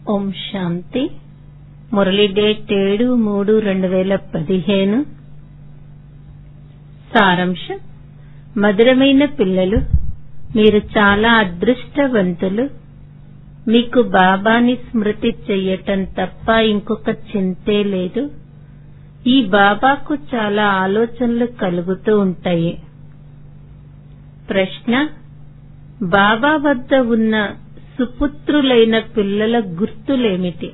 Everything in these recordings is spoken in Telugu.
ఓం శాంతి మురళి డేట్ ఏడు మూడు రెండు వేల పదిహేను సారాంశం మధురమైన పిల్లలు మీరు చాలా అదృష్టవంతులు మీకు బాబాని స్మృతి చెయ్యటం తప్ప ఇంకొక చింతే లేదు ఈ బాబాకు చాలా ఆలోచనలు కలుగుతూ ఉంటాయి ప్రశ్న బాబా వద్ద ఉన్న సుపుత్రులైన పిల్లల గుర్తులేమిటి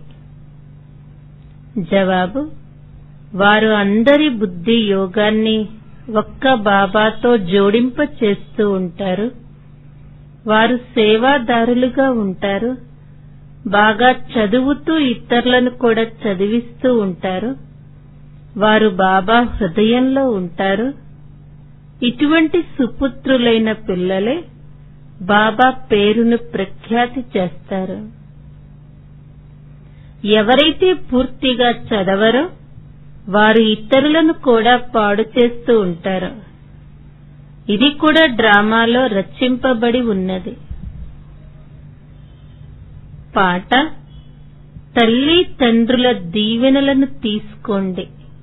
జవాబు వారు అందరి బుద్ధి యోగాన్ని ఒక్క బాబాతో జోడింప చేస్తూ ఉంటారు వారు సేవాదారులుగా ఉంటారు బాగా చదువుతూ ఇతరులను కూడా చదివిస్తూ ఉంటారు వారు బాబా హృదయంలో ఉంటారు ఇటువంటి సుపుత్రులైన పిల్లలే బాబా పేరును ప్రఖ్యాతి చేస్తారు ఎవరైతే పూర్తిగా చదవరో వారు ఇతరులను కూడా పాడు చేస్తూ ఉంటారు ఇది కూడా డ్రామాలో రచింపబడి ఉన్నది పాట తల్లి తండ్రుల దీవెనలను తీసుకోండి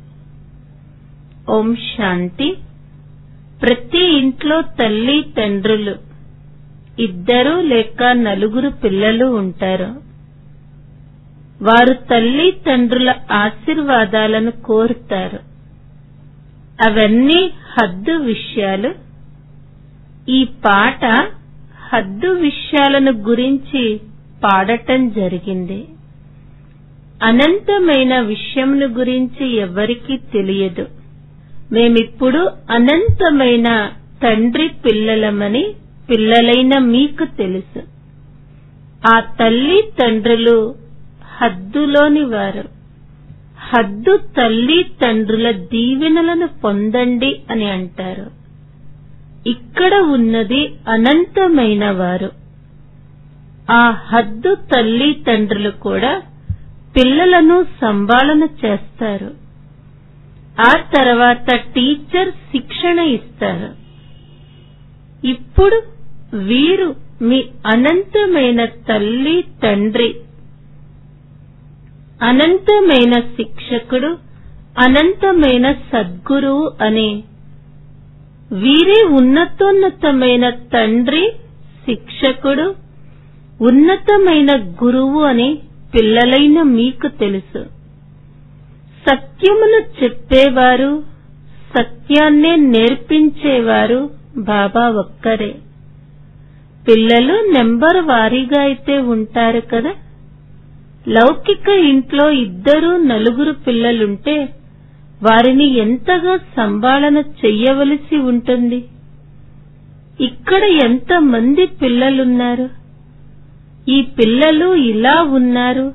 ఓం శాంతి ప్రతి ఇంట్లో తల్లి తండ్రులు ఇద్దరు లేక నలుగురు పిల్లలు ఉంటారు వారు తల్లి తండ్రుల ఆశీర్వాదాలను కోరుతారు అవన్నీ హద్దు విషయాలు ఈ పాట హద్దు విషయాలను గురించి పాడటం జరిగింది అనంతమైన విషయంను గురించి ఎవరికీ తెలియదు మేమిప్పుడు అనంతమైన తండ్రి పిల్లలమని పిల్లలైన మీకు తెలుసు ఆ తల్లి తండ్రులు హద్దులోని వారు హద్దు తల్లి తండ్రుల దీవెనలను పొందండి అని అంటారు ఇక్కడ ఉన్నది అనంతమైన వారు ఆ హద్దు తల్లి తండ్రులు కూడా పిల్లలను సంభాళన చేస్తారు ఆ తర్వాత టీచర్ శిక్షణ ఇస్తారు ఇప్పుడు వీరు మీ అనంతమైన తల్లి తండ్రి అనంతమైన శిక్షకుడు అనంతమైన సద్గురువు అనే వీరే ఉన్నతోన్నతమైన తండ్రి శిక్షకుడు ఉన్నతమైన గురువు అని పిల్లలైన మీకు తెలుసు సత్యమును చెప్పేవారు సత్యాన్నే నేర్పించేవారు బాబా ఒక్కరే పిల్లలు నెంబర్ వారీగా అయితే ఉంటారు కదా లౌకిక ఇంట్లో ఇద్దరు నలుగురు పిల్లలుంటే వారిని ఎంతగా సంభాళన చెయ్యవలసి ఉంటుంది ఇక్కడ ఎంతమంది పిల్లలున్నారు ఈ పిల్లలు ఇలా ఉన్నారు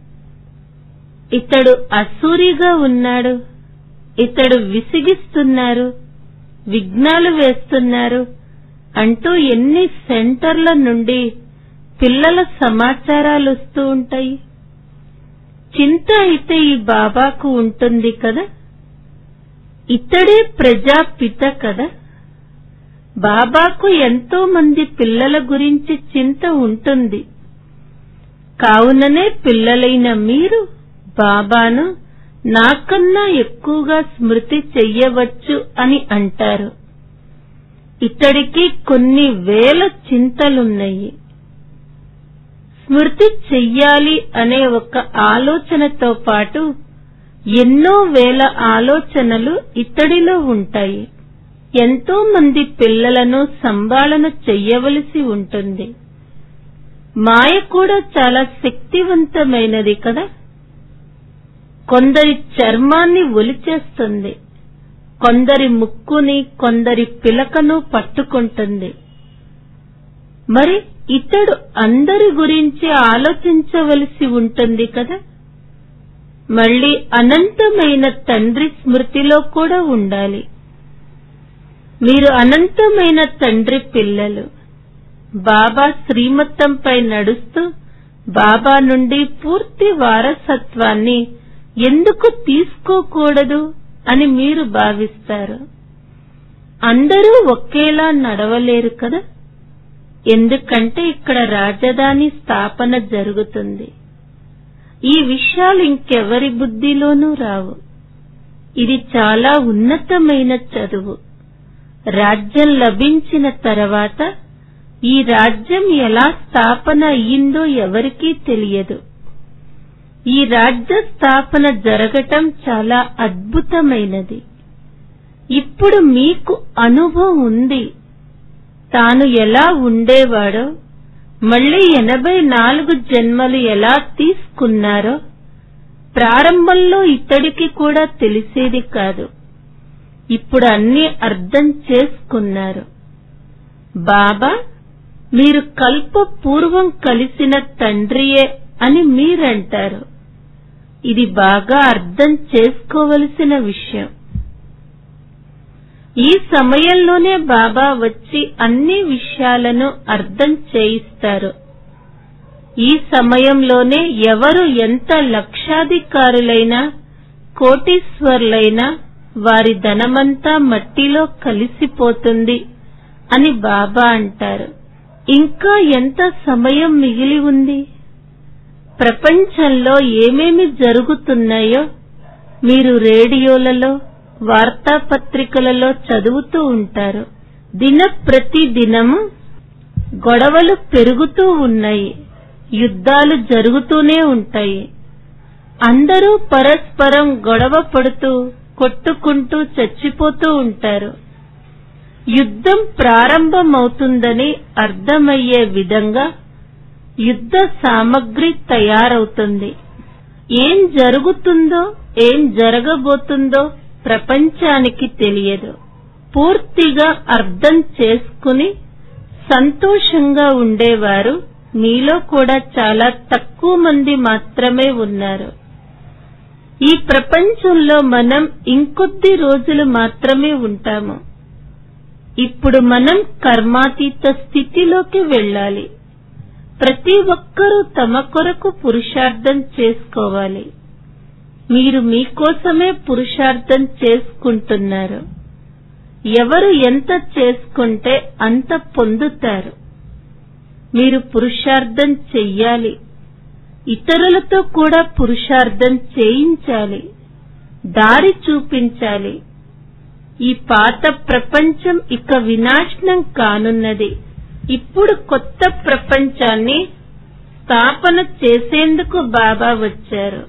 ఇతడు అసూరిగా ఉన్నాడు ఇతడు విసిగిస్తున్నారు విఘ్నాలు వేస్తున్నారు అంటూ ఎన్ని సెంటర్ల నుండి పిల్లల సమాచారాలు వస్తూ ఉంటాయి చింత అయితే ఈ బాబాకు ఉంటుంది కదా ఇతడే ప్రజాపిత కదా బాబాకు ఎంతో మంది పిల్లల గురించి చింత ఉంటుంది కావుననే పిల్లలైన మీరు బాబాను నాకన్నా ఎక్కువగా స్మృతి చెయ్యవచ్చు అని అంటారు ఇతడికి కొన్ని వేల చింతలున్నాయి స్మృతి చెయ్యాలి అనే ఒక ఆలోచనతో పాటు ఎన్నో వేల ఆలోచనలు ఇతడిలో ఉంటాయి ఎంతో మంది పిల్లలను సంభాళన చెయ్యవలసి ఉంటుంది మాయ కూడా చాలా శక్తివంతమైనది కదా కొందరి చర్మాన్ని ఒలిచేస్తుంది కొందరి ముక్కుని కొందరి పిలకను పట్టుకుంటుంది మరి ఇతడు అందరి గురించి ఆలోచించవలసి ఉంటుంది కదా మళ్ళీ అనంతమైన తండ్రి స్మృతిలో కూడా ఉండాలి మీరు అనంతమైన తండ్రి పిల్లలు బాబా శ్రీమతంపై నడుస్తూ బాబా నుండి పూర్తి వారసత్వాన్ని ఎందుకు తీసుకోకూడదు అని మీరు భావిస్తారు అందరూ ఒకేలా నడవలేరు కదా ఎందుకంటే ఇక్కడ రాజధాని స్థాపన జరుగుతుంది ఈ విషయాలు ఇంకెవరి బుద్ధిలోనూ రావు ఇది చాలా ఉన్నతమైన చదువు రాజ్యం లభించిన తర్వాత ఈ రాజ్యం ఎలా స్థాపన అయ్యిందో ఎవరికీ తెలియదు ఈ రాజ్య స్థాపన జరగటం చాలా అద్భుతమైనది ఇప్పుడు మీకు అనుభవం ఉంది తాను ఎలా ఉండేవాడో మళ్ళీ ఎనభై నాలుగు జన్మలు ఎలా తీసుకున్నారో ప్రారంభంలో ఇతడికి కూడా తెలిసేది కాదు ఇప్పుడు అన్నీ అర్థం చేసుకున్నారు బాబా మీరు కల్ప పూర్వం కలిసిన తండ్రియే అని మీరంటారు ఇది బాగా అర్థం చేసుకోవలసిన విషయం ఈ సమయంలోనే బాబా వచ్చి అన్ని విషయాలను అర్థం చేయిస్తారు ఈ సమయంలోనే ఎవరు ఎంత లక్షాధికారులైనా కోటీశ్వర్లైనా వారి ధనమంతా మట్టిలో కలిసిపోతుంది అని బాబా అంటారు ఇంకా ఎంత సమయం మిగిలి ఉంది ప్రపంచంలో ఏమేమి జరుగుతున్నాయో మీరు రేడియోలలో వార్తాపత్రికలలో చదువుతూ ఉంటారు దిన ప్రతి దినము గొడవలు పెరుగుతూ ఉన్నాయి యుద్ధాలు జరుగుతూనే ఉంటాయి అందరూ పరస్పరం గొడవ పడుతూ కొట్టుకుంటూ చచ్చిపోతూ ఉంటారు యుద్ధం ప్రారంభమవుతుందని అర్థమయ్యే విధంగా యుద్ధ సామగ్రి తయారవుతుంది ఏం జరుగుతుందో ఏం జరగబోతుందో ప్రపంచానికి తెలియదు పూర్తిగా అర్థం చేసుకుని సంతోషంగా ఉండేవారు మీలో కూడా చాలా తక్కువ మంది మాత్రమే ఉన్నారు ఈ ప్రపంచంలో మనం ఇంకొద్ది రోజులు మాత్రమే ఉంటాము ఇప్పుడు మనం కర్మాతీత స్థితిలోకి వెళ్ళాలి ప్రతి ఒక్కరూ తమ కొరకు పురుషార్థం చేసుకోవాలి మీరు మీకోసమే పురుషార్థం చేసుకుంటున్నారు ఎవరు ఎంత చేసుకుంటే అంత పొందుతారు మీరు పురుషార్థం చెయ్యాలి ఇతరులతో కూడా పురుషార్థం చేయించాలి దారి చూపించాలి ఈ పాత ప్రపంచం ఇక వినాశనం కానున్నది ఇప్పుడు కొత్త ప్రపంచాన్ని స్థాపన చేసేందుకు బాబా వచ్చారు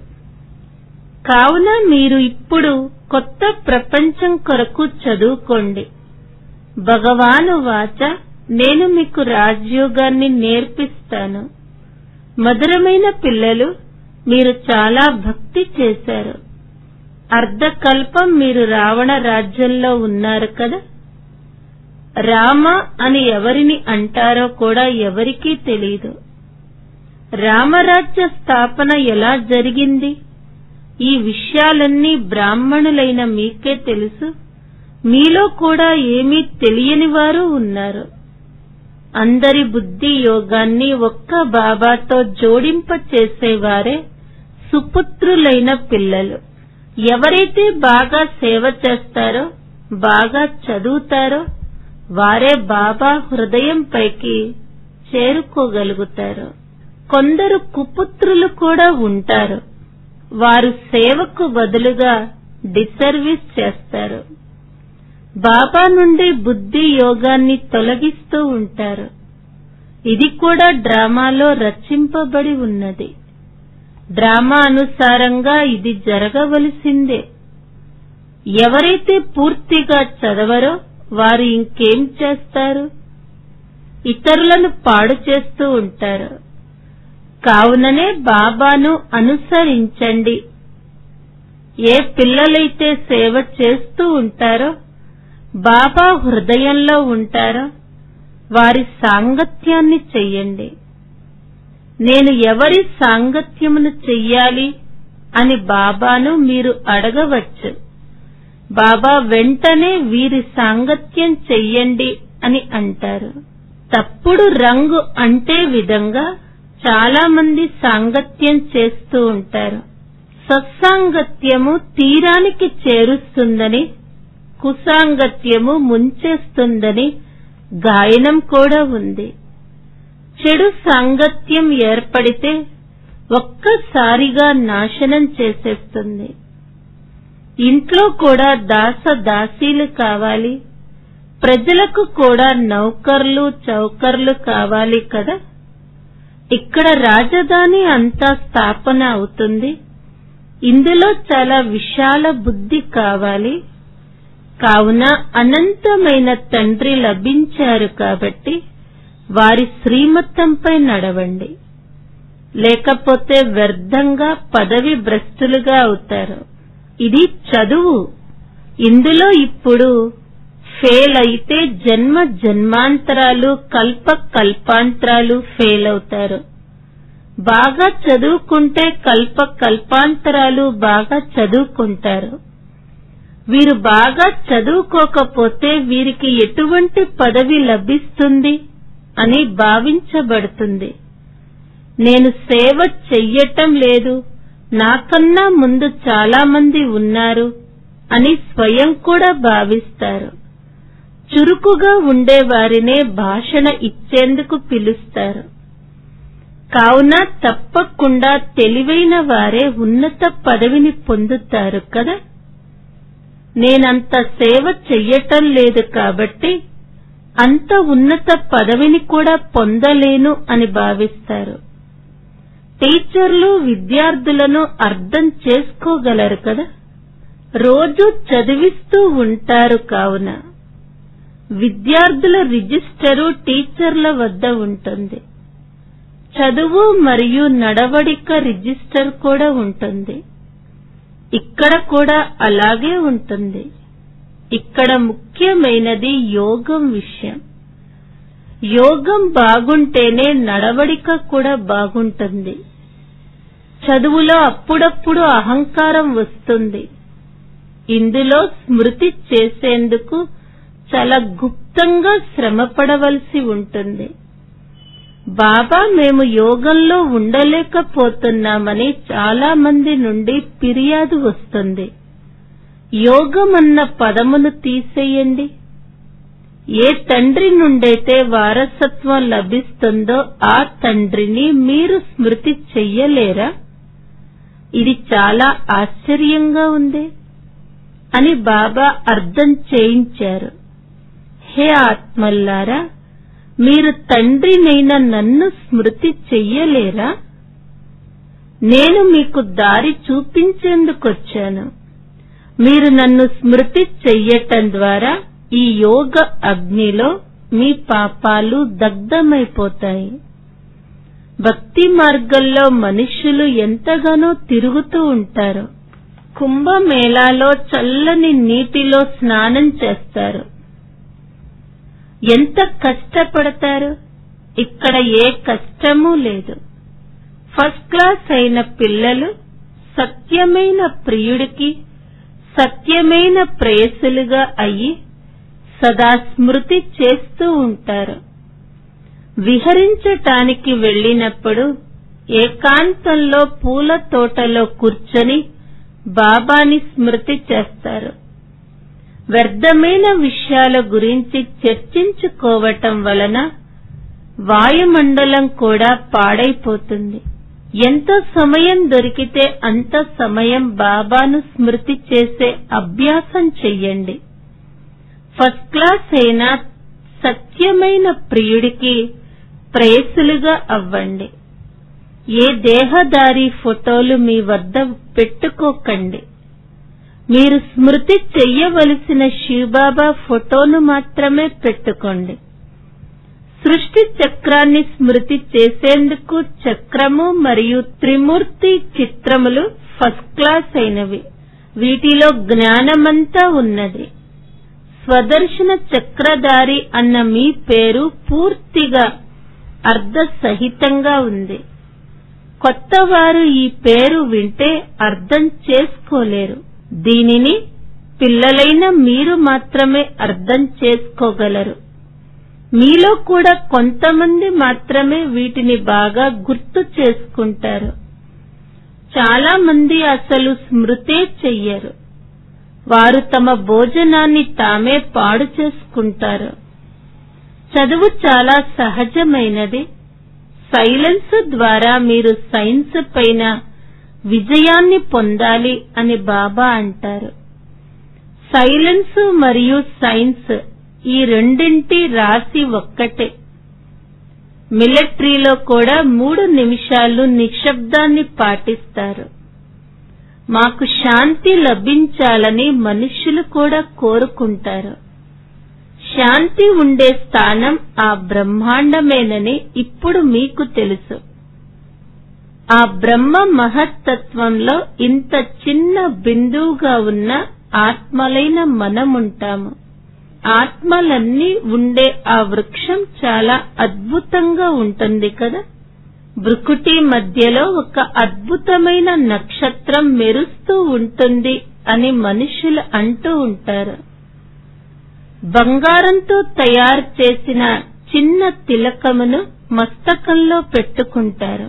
కావున మీరు ఇప్పుడు కొత్త ప్రపంచం కొరకు చదువుకోండి భగవాను వాచ నేను మీకు రాజయోగాన్ని నేర్పిస్తాను మధురమైన పిల్లలు మీరు చాలా భక్తి చేశారు అర్ధకల్పం మీరు రావణ రాజ్యంలో ఉన్నారు కదా రామ అని ఎవరిని అంటారో కూడా ఎవరికీ తెలియదు రామరాజ్య స్థాపన ఎలా జరిగింది ఈ విషయాలన్నీ బ్రాహ్మణులైన మీకే తెలుసు మీలో కూడా ఏమీ తెలియని వారు ఉన్నారు అందరి బుద్ధి యోగాన్ని ఒక్క బాబాతో జోడింప చేసేవారే సుపుత్రులైన పిల్లలు ఎవరైతే బాగా సేవ చేస్తారో బాగా చదువుతారో వారే బాబా హృదయం పైకి చేరుకోగలుగుతారు కొందరు కుపుత్రులు కూడా ఉంటారు వారు సేవకు బదులుగా డిసర్వీస్ చేస్తారు బాబా నుండి బుద్ధి యోగాన్ని తొలగిస్తూ ఉంటారు ఇది కూడా డ్రామాలో రచింపబడి ఉన్నది డ్రామా అనుసారంగా ఇది జరగవలసిందే ఎవరైతే పూర్తిగా చదవరో వారు ఇంకేం చేస్తారు ఇతరులను పాడు చేస్తూ ఉంటారు కావుననే బాబాను అనుసరించండి ఏ పిల్లలైతే సేవ చేస్తూ ఉంటారో బాబా హృదయంలో ఉంటారో వారి సాంగత్యాన్ని చెయ్యండి నేను ఎవరి సాంగత్యమును చెయ్యాలి అని బాబాను మీరు అడగవచ్చు బాబా వెంటనే వీరి సాంగత్యం చెయ్యండి అని అంటారు తప్పుడు రంగు అంటే విధంగా చాలా మంది సాంగత్యం చేస్తూ ఉంటారు సత్సాంగత్యము తీరానికి చేరుస్తుందని కుసాంగత్యము ముంచేస్తుందని గాయనం కూడా ఉంది చెడు సాంగత్యం ఏర్పడితే ఒక్కసారిగా నాశనం చేసేస్తుంది ఇంట్లో కూడా దాస దాసీలు కావాలి ప్రజలకు కూడా నౌకర్లు చౌకర్లు కావాలి కదా ఇక్కడ రాజధాని అంతా స్థాపన అవుతుంది ఇందులో చాలా విశాల బుద్ధి కావాలి కావున అనంతమైన తండ్రి లభించారు కాబట్టి వారి శ్రీమతంపై నడవండి లేకపోతే వ్యర్థంగా పదవి భ్రష్టులుగా అవుతారు ఇది చదువు ఇందులో ఇప్పుడు ఫెయిల్ అయితే జన్మ జన్మాంతరాలు కల్ప కల్పాంతరాలు ఫెయిల్ అవుతారు బాగా చదువుకుంటే కల్ప కల్పాంతరాలు బాగా చదువుకుంటారు వీరు బాగా చదువుకోకపోతే వీరికి ఎటువంటి పదవి లభిస్తుంది అని భావించబడుతుంది నేను సేవ చెయ్యటం లేదు నాకన్నా ముందు చాలా మంది ఉన్నారు అని స్వయం కూడా భావిస్తారు చురుకుగా ఉండే వారినే భాషణ ఇచ్చేందుకు పిలుస్తారు కావున తప్పకుండా తెలివైన వారే ఉన్నత పదవిని పొందుతారు కదా నేనంత సేవ చెయ్యటం లేదు కాబట్టి అంత ఉన్నత పదవిని కూడా పొందలేను అని భావిస్తారు టీచర్లు విద్యార్థులను అర్థం చేసుకోగలరు కదా రోజు చదివిస్తూ ఉంటారు కావున విద్యార్థుల రిజిస్టరు టీచర్ల వద్ద ఉంటుంది చదువు మరియు నడవడిక రిజిస్టర్ కూడా ఉంటుంది ఇక్కడ కూడా అలాగే ఉంటుంది ఇక్కడ ముఖ్యమైనది యోగం విషయం యోగం బాగుంటేనే నడవడిక కూడా బాగుంటుంది చదువులో అప్పుడప్పుడు అహంకారం వస్తుంది ఇందులో స్మృతి చేసేందుకు చాలా గుప్తంగా శ్రమపడవలసి ఉంటుంది బాబా మేము యోగంలో ఉండలేకపోతున్నామని చాలా మంది నుండి ఫిర్యాదు వస్తుంది యోగం అన్న పదమును తీసేయండి ఏ తండ్రి నుండైతే వారసత్వం లభిస్తుందో ఆ తండ్రిని మీరు స్మృతి చెయ్యలేరా ఇది చాలా ఆశ్చర్యంగా ఉంది అని బాబా అర్థం చేయించారు హే ఆత్మల్లారా మీరు తండ్రినైన నన్ను స్మృతి చెయ్యలేరా నేను మీకు దారి చూపించేందుకొచ్చాను మీరు నన్ను స్మృతి చెయ్యటం ద్వారా ఈ యోగ అగ్నిలో మీ పాపాలు దగ్ధమైపోతాయి భక్తి మార్గంలో మనుష్యులు ఎంతగానో తిరుగుతూ ఉంటారు కుంభమేళాలో చల్లని నీటిలో స్నానం చేస్తారు ఎంత కష్టపడతారు ఇక్కడ ఏ కష్టమూ లేదు ఫస్ట్ క్లాస్ అయిన పిల్లలు సత్యమైన ప్రియుడికి సత్యమైన ప్రేయసులుగా అయ్యి సదా స్మృతి చేస్తూ ఉంటారు విహరించటానికి వెళ్ళినప్పుడు ఏకాంతంలో పూల తోటలో కూర్చొని బాబాని స్మృతి చేస్తారు వ్యర్థమైన విషయాల గురించి చర్చించుకోవటం వలన వాయుమండలం కూడా పాడైపోతుంది ఎంత సమయం దొరికితే అంత సమయం బాబాను స్మృతి చేసే అభ్యాసం చెయ్యండి ఫస్ట్ క్లాస్ అయిన సత్యమైన ప్రియుడికి ప్రేసులుగా అవ్వండి ఏ దేహదారి ఫోటోలు మీ వద్ద పెట్టుకోకండి మీరు స్మృతి చెయ్యవలసిన శివబాబా ఫోటోను మాత్రమే పెట్టుకోండి సృష్టి చక్రాన్ని స్మృతి చేసేందుకు చక్రము మరియు త్రిమూర్తి చిత్రములు ఫస్ట్ క్లాస్ అయినవి వీటిలో జ్ఞానమంతా ఉన్నది స్వదర్శన చక్రధారి అన్న మీ పేరు పూర్తిగా అర్ధసహితంగా ఉంది కొత్తవారు ఈ పేరు వింటే అర్థం చేసుకోలేరు దీనిని పిల్లలైన మీరు మాత్రమే అర్థం చేసుకోగలరు మీలో కూడా కొంతమంది మాత్రమే వీటిని బాగా గుర్తు చేసుకుంటారు చాలా మంది అసలు స్మృతే చెయ్యరు వారు తమ భోజనాన్ని తామే పాడు చేసుకుంటారు చదువు చాలా సహజమైనది సైలెన్స్ ద్వారా మీరు సైన్స్ పైన విజయాన్ని పొందాలి అని బాబా అంటారు సైలెన్స్ మరియు సైన్స్ ఈ రెండింటి రాసి ఒక్కటే మిలిటరీలో కూడా మూడు నిమిషాలు నిశ్శబ్దాన్ని పాటిస్తారు మాకు శాంతి లభించాలని మనుష్యులు కూడా కోరుకుంటారు శాంతి ఉండే స్థానం ఆ బ్రహ్మాండమేనని ఇప్పుడు మీకు తెలుసు ఆ బ్రహ్మ మహత్తత్వంలో ఇంత చిన్న బిందువుగా ఉన్న ఆత్మలైన మనముంటాము ఆత్మలన్నీ ఉండే ఆ వృక్షం చాలా అద్భుతంగా ఉంటుంది కదా భృకుటి మధ్యలో ఒక అద్భుతమైన నక్షత్రం మెరుస్తూ ఉంటుంది అని మనుషులు అంటూ ఉంటారు బంగారంతో తయారు చేసిన చిన్న తిలకమును మస్తకంలో పెట్టుకుంటారు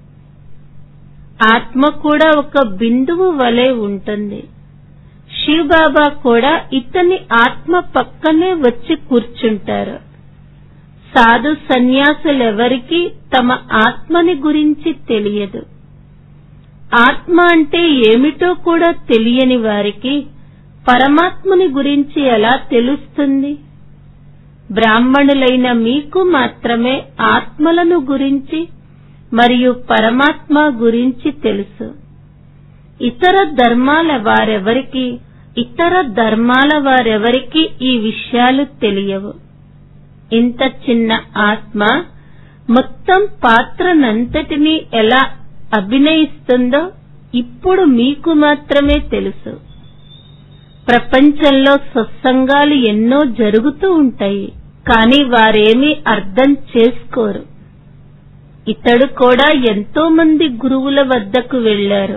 ఆత్మ కూడా ఒక బిందువు వలె ఉంటుంది శివబాబా కూడా ఇతని ఆత్మ పక్కనే వచ్చి కూర్చుంటారు సాధు సన్యాసులెవరికీ తమ ఆత్మని గురించి తెలియదు ఆత్మ అంటే ఏమిటో కూడా తెలియని వారికి పరమాత్మని గురించి ఎలా తెలుస్తుంది బ్రాహ్మణులైన మీకు మాత్రమే ఆత్మలను గురించి మరియు పరమాత్మ గురించి తెలుసు ఇతర ధర్మాల వారెవరికి ఇతర ధర్మాల వారెవరికి ఈ విషయాలు తెలియవు ఇంత చిన్న ఆత్మ మొత్తం పాత్రనంతటినీ ఎలా అభినయిస్తుందో ఇప్పుడు మీకు మాత్రమే తెలుసు ప్రపంచంలో సత్సంగాలు ఎన్నో జరుగుతూ ఉంటాయి కానీ వారేమీ అర్థం చేసుకోరు ఇతడు కూడా ఎంతో మంది గురువుల వద్దకు వెళ్లారు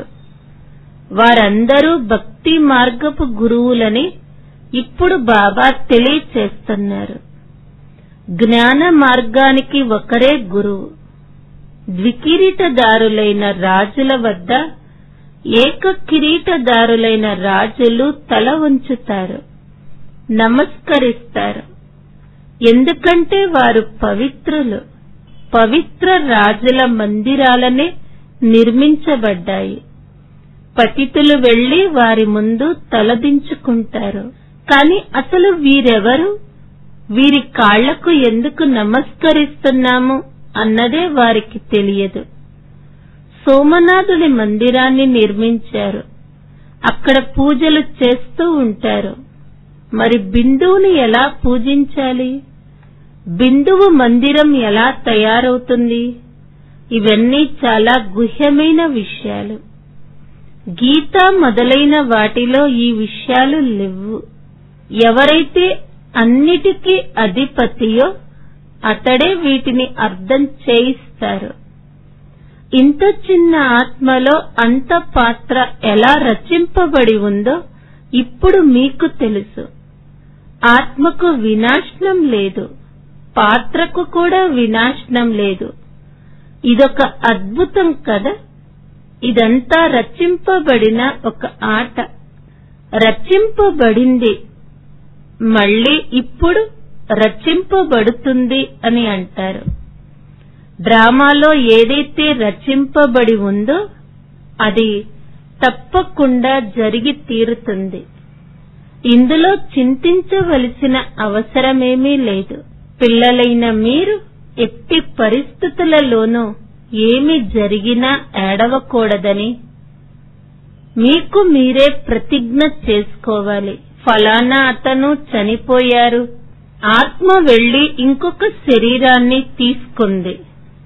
వారందరూ భక్తి మార్గపు గురువులని ఇప్పుడు బాబా తెలియచేస్తున్నారు జ్ఞాన మార్గానికి ఒకరే గురువు ద్వికిరీటదారులైన రాజుల వద్ద ఏక కిరీటదారులైన రాజులు తల వంచుతారు నమస్కరిస్తారు ఎందుకంటే వారు పవిత్రులు పవిత్ర రాజుల మందిరాలనే నిర్మించబడ్డాయి పతితులు వెళ్లి వారి ముందు తలదించుకుంటారు కాని అసలు వీరెవరు వీరి కాళ్లకు ఎందుకు నమస్కరిస్తున్నాము అన్నదే వారికి తెలియదు సోమనాథుని మందిరాన్ని నిర్మించారు అక్కడ పూజలు చేస్తూ ఉంటారు మరి బిందువుని ఎలా పూజించాలి బిందువు మందిరం ఎలా తయారవుతుంది ఇవన్నీ చాలా గుహ్యమైన విషయాలు గీత మొదలైన వాటిలో ఈ విషయాలు లేవు ఎవరైతే అన్నిటికీ అధిపతియో అతడే వీటిని అర్థం చేయిస్తారు ఇంత చిన్న ఆత్మలో అంత పాత్ర ఎలా రచింపబడి ఉందో ఇప్పుడు మీకు తెలుసు ఆత్మకు వినాశనం లేదు పాత్రకు కూడా వినాశనం లేదు ఇదొక అద్భుతం కదా ఇదంతా రచింపబడిన ఒక ఆట రచింపబడింది మళ్ళీ ఇప్పుడు రచింపబడుతుంది అని అంటారు డ్రామాలో ఏదైతే రచింపబడి ఉందో అది తప్పకుండా జరిగి తీరుతుంది ఇందులో చింతించవలసిన అవసరమేమీ లేదు పిల్లలైన మీరు ఎట్టి పరిస్థితులలోనూ ఏమి జరిగినా ఏడవకూడదని మీకు మీరే ప్రతిజ్ఞ చేసుకోవాలి ఫలానా అతను చనిపోయారు ఆత్మ వెళ్లి ఇంకొక శరీరాన్ని తీసుకుంది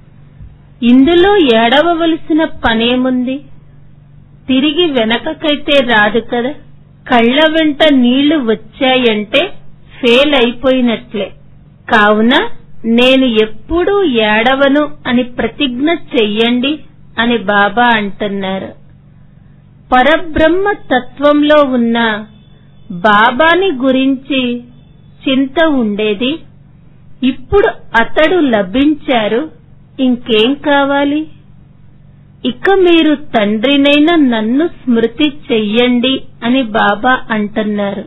ఇందులో ఏడవవలసిన పనేముంది తిరిగి వెనకకైతే రాదు కదా కళ్ళ వెంట నీళ్లు వచ్చాయంటే ఫెయిల్ అయిపోయినట్లే కావున నేను ఎప్పుడూ ఏడవను అని ప్రతిజ్ఞ చెయ్యండి అని బాబా అంటున్నారు పరబ్రహ్మ తత్వంలో ఉన్న బాబాని గురించి చింత ఉండేది ఇప్పుడు అతడు లభించారు ఇంకేం కావాలి ఇక మీరు తండ్రినైన నన్ను స్మృతి చెయ్యండి అని బాబా అంటున్నారు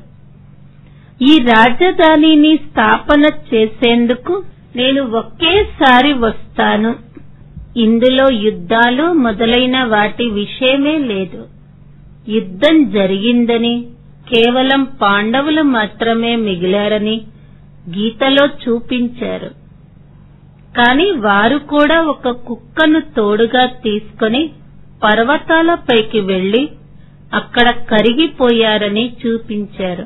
ఈ రాజధానిని స్థాపన చేసేందుకు నేను ఒకేసారి వస్తాను ఇందులో యుద్ధాలు మొదలైన వాటి విషయమే లేదు యుద్ధం జరిగిందని కేవలం పాండవులు మాత్రమే మిగిలారని గీతలో చూపించారు కాని వారు కూడా ఒక కుక్కను తోడుగా తీసుకొని పర్వతాలపైకి వెళ్లి అక్కడ కరిగిపోయారని చూపించారు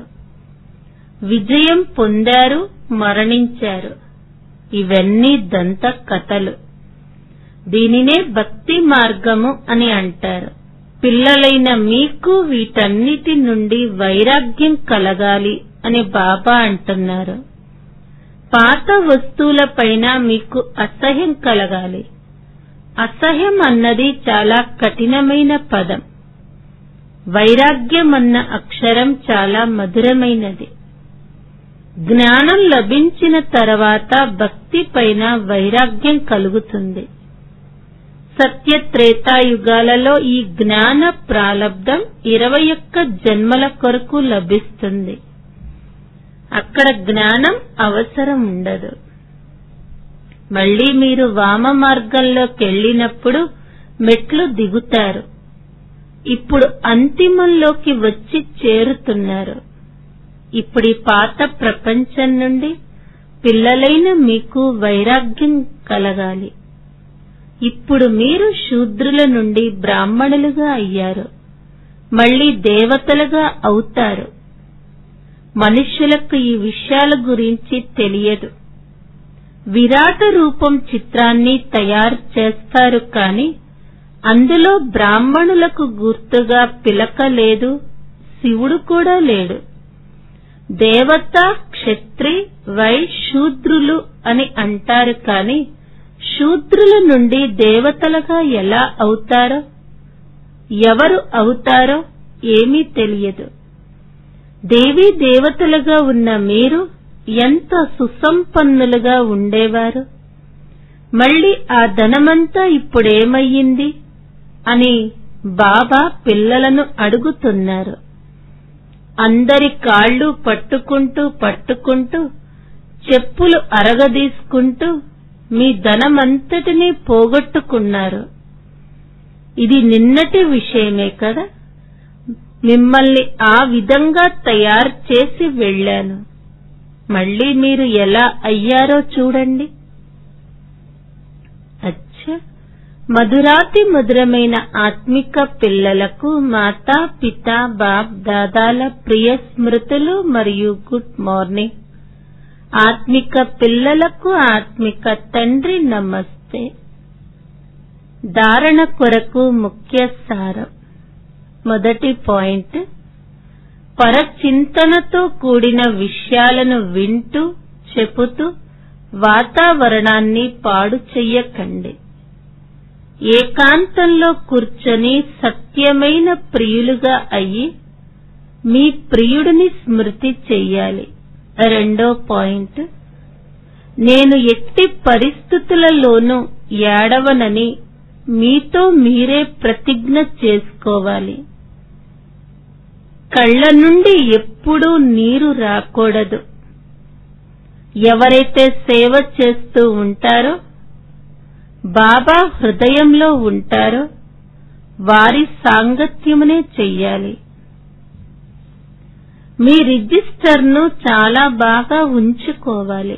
విజయం పొందారు మరణించారు ఇవన్నీ దంత కథలు దీనినే భక్తి మార్గము అని అంటారు పిల్లలైన మీకు వీటన్నిటి నుండి వైరాగ్యం కలగాలి అని బాబా అంటున్నారు పాత వస్తువులపైన మీకు అసహ్యం కలగాలి అసహ్యం అన్నది చాలా కఠినమైన పదం వైరాగ్యం అన్న అక్షరం చాలా మధురమైనది జ్ఞానం లభించిన తర్వాత భక్తి పైన వైరాగ్యం కలుగుతుంది సత్య త్రేతాయుగాలలో ఈ జ్ఞాన ప్రాలబ్ధం ఇరవై ఒక్క జన్మల కొరకు లభిస్తుంది అక్కడ జ్ఞానం అవసరం ఉండదు మళ్ళీ మీరు వామ మార్గంలోకి వెళ్ళినప్పుడు మెట్లు దిగుతారు ఇప్పుడు అంతిమంలోకి వచ్చి చేరుతున్నారు ఇప్పుడు ఈ పాత ప్రపంచం నుండి పిల్లలైన మీకు వైరాగ్యం కలగాలి ఇప్పుడు మీరు శూద్రుల నుండి బ్రాహ్మణులుగా అయ్యారు మళ్ళీ దేవతలుగా అవుతారు మనుష్యులకు ఈ విషయాల గురించి తెలియదు విరాట రూపం చిత్రాన్ని తయారు చేస్తారు కాని అందులో బ్రాహ్మణులకు గుర్తుగా పిలక లేదు శివుడు కూడా లేడు దేవత క్షత్రి వై శూద్రులు అని అంటారు కాని శూద్రుల నుండి దేవతలుగా ఎలా అవుతారో ఎవరు అవుతారో ఏమీ తెలియదు దేవీ దేవతలుగా ఉన్న మీరు ఎంత సుసంపన్నులుగా ఉండేవారు మళ్ళీ ఆ ధనమంతా ఇప్పుడేమయ్యింది అని బాబా పిల్లలను అడుగుతున్నారు అందరి కాళ్ళు పట్టుకుంటూ పట్టుకుంటూ చెప్పులు అరగదీసుకుంటూ మీ ధనమంతటినీ పోగొట్టుకున్నారు ఇది నిన్నటి విషయమే కదా మిమ్మల్ని ఆ విధంగా తయారు చేసి వెళ్ళాను మళ్ళీ మీరు ఎలా అయ్యారో చూడండి అచ్చా మధురాతి మధురమైన ఆత్మిక పిల్లలకు మాతా పిత బాప్ దాదాల ప్రియ స్మృతులు మరియు గుడ్ మార్నింగ్ ఆత్మిక పిల్లలకు ఆత్మిక తండ్రి నమస్తే ధారణ కొరకు ముఖ్య సారం మొదటి పాయింట్ పరచింతనతో కూడిన విషయాలను వింటూ చెబుతూ వాతావరణాన్ని పాడు చెయ్యకండి ఏకాంతంలో కూర్చొని సత్యమైన ప్రియులుగా అయ్యి మీ ప్రియుడిని స్మృతి చెయ్యాలి రెండో పాయింట్ నేను ఎట్టి పరిస్థితులలోనూ ఏడవనని మీతో మీరే ప్రతిజ్ఞ చేసుకోవాలి కళ్ళ నుండి ఎప్పుడూ నీరు రాకూడదు ఎవరైతే సేవ చేస్తూ ఉంటారో బాబా హృదయంలో ఉంటారో వారి సాంగత్యమునే చెయ్యాలి మీ రిజిస్టర్ను చాలా బాగా ఉంచుకోవాలి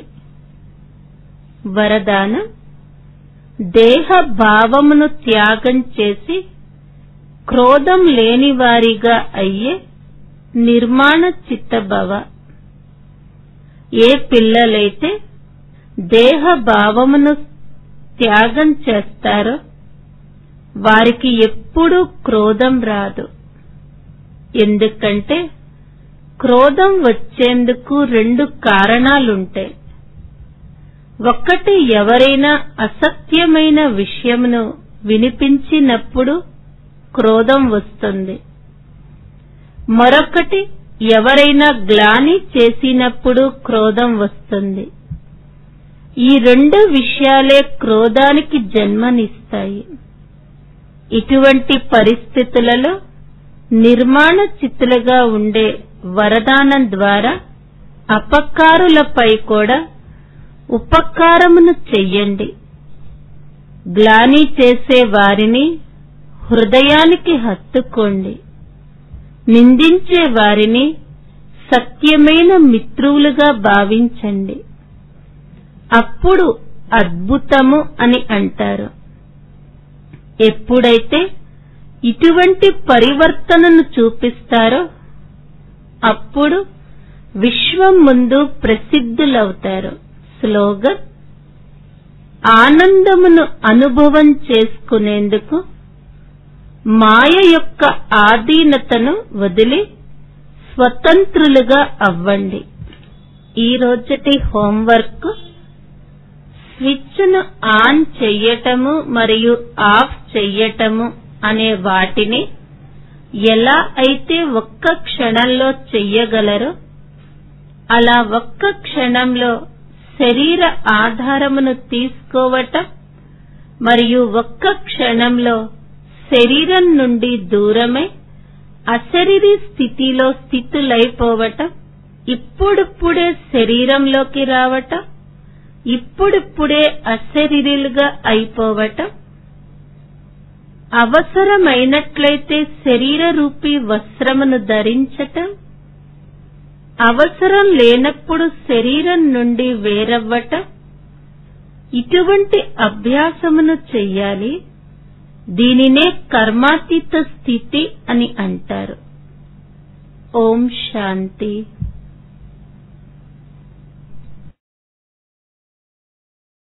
వరదానం దేహ భావమును త్యాగం చేసి క్రోధం లేనివారిగా అయ్యే నిర్మాణ చిత్తభవ ఏ పిల్లలైతే దేహ భావమును త్యాగం చేస్తారో వారికి ఎప్పుడూ క్రోధం రాదు ఎందుకంటే క్రోధం వచ్చేందుకు రెండు కారణాలుంటాయి ఒక్కటి ఎవరైనా అసత్యమైన విషయమును వినిపించినప్పుడు క్రోధం వస్తుంది మరొకటి ఎవరైనా గ్లాని చేసినప్పుడు క్రోధం వస్తుంది ఈ రెండు విషయాలే క్రోధానికి జన్మనిస్తాయి ఇటువంటి పరిస్థితులలో నిర్మాణ చిత్తులుగా ఉండే వరదానం ద్వారా అపకారులపై కూడా ఉపకారమును చెయ్యండి గ్లాని చేసే వారిని హృదయానికి హత్తుకోండి నిందించే వారిని సత్యమైన మిత్రులుగా భావించండి అప్పుడు అద్భుతము అని అంటారు ఎప్పుడైతే ఇటువంటి పరివర్తనను చూపిస్తారో అప్పుడు విశ్వం ముందు ప్రసిద్ధులవుతారు స్లోగన్ ఆనందమును అనుభవం చేసుకునేందుకు మాయ యొక్క ఆధీనతను వదిలి స్వతంత్రులుగా అవ్వండి ఈ రోజటి హోంవర్క్ స్విచ్ను ఆన్ చెయ్యటము మరియు ఆఫ్ చెయ్యటము అనే వాటిని ఎలా అయితే ఒక్క క్షణంలో చెయ్యగలరో అలా ఒక్క క్షణంలో శరీర ఆధారమును తీసుకోవటం మరియు ఒక్క క్షణంలో శరీరం నుండి దూరమై అశరీరీ స్థితిలో స్థితులైపోవటం ఇప్పుడిప్పుడే శరీరంలోకి రావటం ఇప్పుడిప్పుడే అశరీరులుగా అయిపోవటం అవసరమైనట్లయితే శరీర రూపీ వస్త్రమును ధరించటం అవసరం లేనప్పుడు శరీరం నుండి వేరవ్వటం ఇటువంటి అభ్యాసమును చెయ్యాలి దీనినే కర్మాతీత స్థితి అని అంటారు ఓం శాంతి